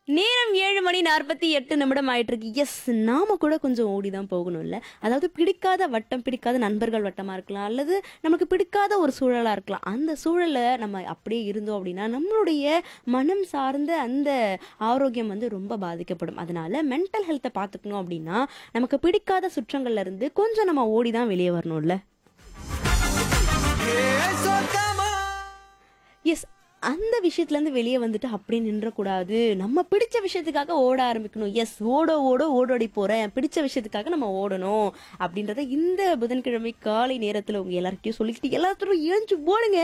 நேரம் ஏழு மணி நாற்பத்தி எட்டு நிமிடம் ஆயிட்டு இருக்கு எஸ் நாம கூட கொஞ்சம் ஓடி தான் போகணும்ல அதாவது பிடிக்காத வட்டம் பிடிக்காத நண்பர்கள் வட்டமா இருக்கலாம் அல்லது நமக்கு பிடிக்காத ஒரு சூழலா இருக்கலாம் அந்த சூழலை நம்ம அப்படியே இருந்தோம் அப்படின்னா நம்மளுடைய மனம் சார்ந்த அந்த ஆரோக்கியம் வந்து ரொம்ப பாதிக்கப்படும் அதனால மென்டல் ஹெல்த்தை பார்த்துக்கணும் அப்படின்னா நமக்கு பிடிக்காத சுற்றங்கள்ல இருந்து கொஞ்சம் நம்ம ஓடி தான் வெளியே வரணும்ல எஸ் அந்த விஷயத்துலேருந்து வெளியே வந்துட்டு அப்படியே நின்றக்கூடாது நம்ம பிடிச்ச விஷயத்துக்காக ஓட ஆரம்பிக்கணும் எஸ் ஓட ஓட ஓடோடி போகிறேன் பிடிச்ச விஷயத்துக்காக நம்ம ஓடணும் அப்படின்றத இந்த புதன்கிழமை காலை நேரத்தில் உங்கள் எல்லார்கிட்டயும் சொல்லிக்கிட்டு எல்லாத்தரும் எழுந்து போடுங்க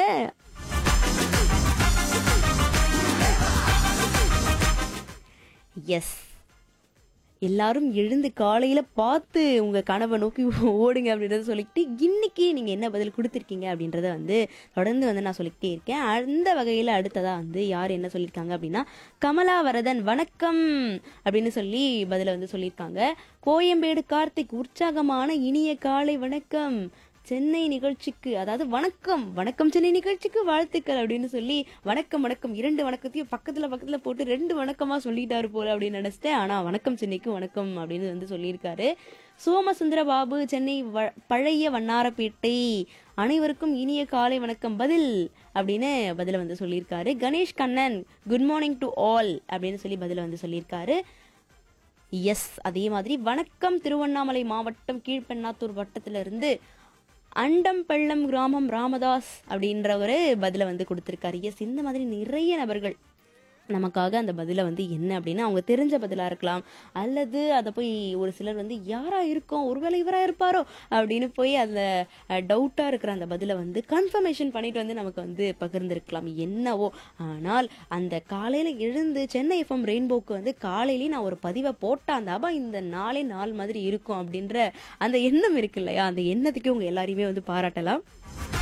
எஸ் எல்லாரும் எழுந்து காலையில பார்த்து உங்க கனவை நோக்கி ஓடுங்க அப்படின்றத சொல்லிக்கிட்டு இன்னைக்கு நீங்க என்ன பதில் கொடுத்துருக்கீங்க அப்படின்றத வந்து தொடர்ந்து வந்து நான் சொல்லிக்கிட்டே இருக்கேன் அந்த வகையில அடுத்ததா வந்து யார் என்ன சொல்லியிருக்காங்க அப்படின்னா கமலா வரதன் வணக்கம் அப்படின்னு சொல்லி பதில வந்து சொல்லியிருக்காங்க கோயம்பேடு கார்த்திக் உற்சாகமான இனிய காலை வணக்கம் சென்னை நிகழ்ச்சிக்கு அதாவது வணக்கம் வணக்கம் சென்னை நிகழ்ச்சிக்கு வாழ்த்துக்கள் அப்படின்னு சொல்லி வணக்கம் வணக்கம் இரண்டு வணக்கத்தையும் பக்கத்துல பக்கத்துல போட்டு ரெண்டு வணக்கமா சொல்லிட்டாரு போல அப்படின்னு நினைச்சிட்டேன் ஆனா வணக்கம் சென்னைக்கு வணக்கம் அப்படின்னு வந்து சொல்லியிருக்காரு சோமசுந்தர பாபு சென்னை வ- பழைய வண்ணாரப்பேட்டை அனைவருக்கும் இனிய காலை வணக்கம் பதில் அப்படின்னு பதில வந்து சொல்லியிருக்காரு Ganesh Kannan good morning to all அப்படின்னு சொல்லி பதில வந்து சொல்லியிருக்காரு எஸ் அதே மாதிரி வணக்கம் திருவண்ணாமலை மாவட்டம் கீழ்பெண்ணாத்தூர் வட்டத்துல இருந்து அண்டம் பள்ளம் கிராமம் ராமதாஸ் அப்படின்ற ஒரு பதிலை வந்து கொடுத்துருக்காரு எஸ் இந்த மாதிரி நிறைய நபர்கள் நமக்காக அந்த பதிலை வந்து என்ன அப்படின்னா அவங்க தெரிஞ்ச பதிலாக இருக்கலாம் அல்லது அதை போய் ஒரு சிலர் வந்து யாரா இருக்கோம் ஒருவேளை இவராக இருப்பாரோ அப்படின்னு போய் அந்த டவுட்டாக இருக்கிற அந்த பதிலை வந்து கன்ஃபர்மேஷன் பண்ணிட்டு வந்து நமக்கு வந்து பகிர்ந்திருக்கலாம் என்னவோ ஆனால் அந்த காலையில் எழுந்து சென்னை எஃப்எம் ரெயின்போக்கு வந்து காலையிலேயே நான் ஒரு பதிவை போட்டா அந்த அப்பா இந்த நாளே நாள் மாதிரி இருக்கும் அப்படின்ற அந்த எண்ணம் இருக்கு இல்லையா அந்த எண்ணத்துக்கு உங்க எல்லாரையுமே வந்து பாராட்டலாம்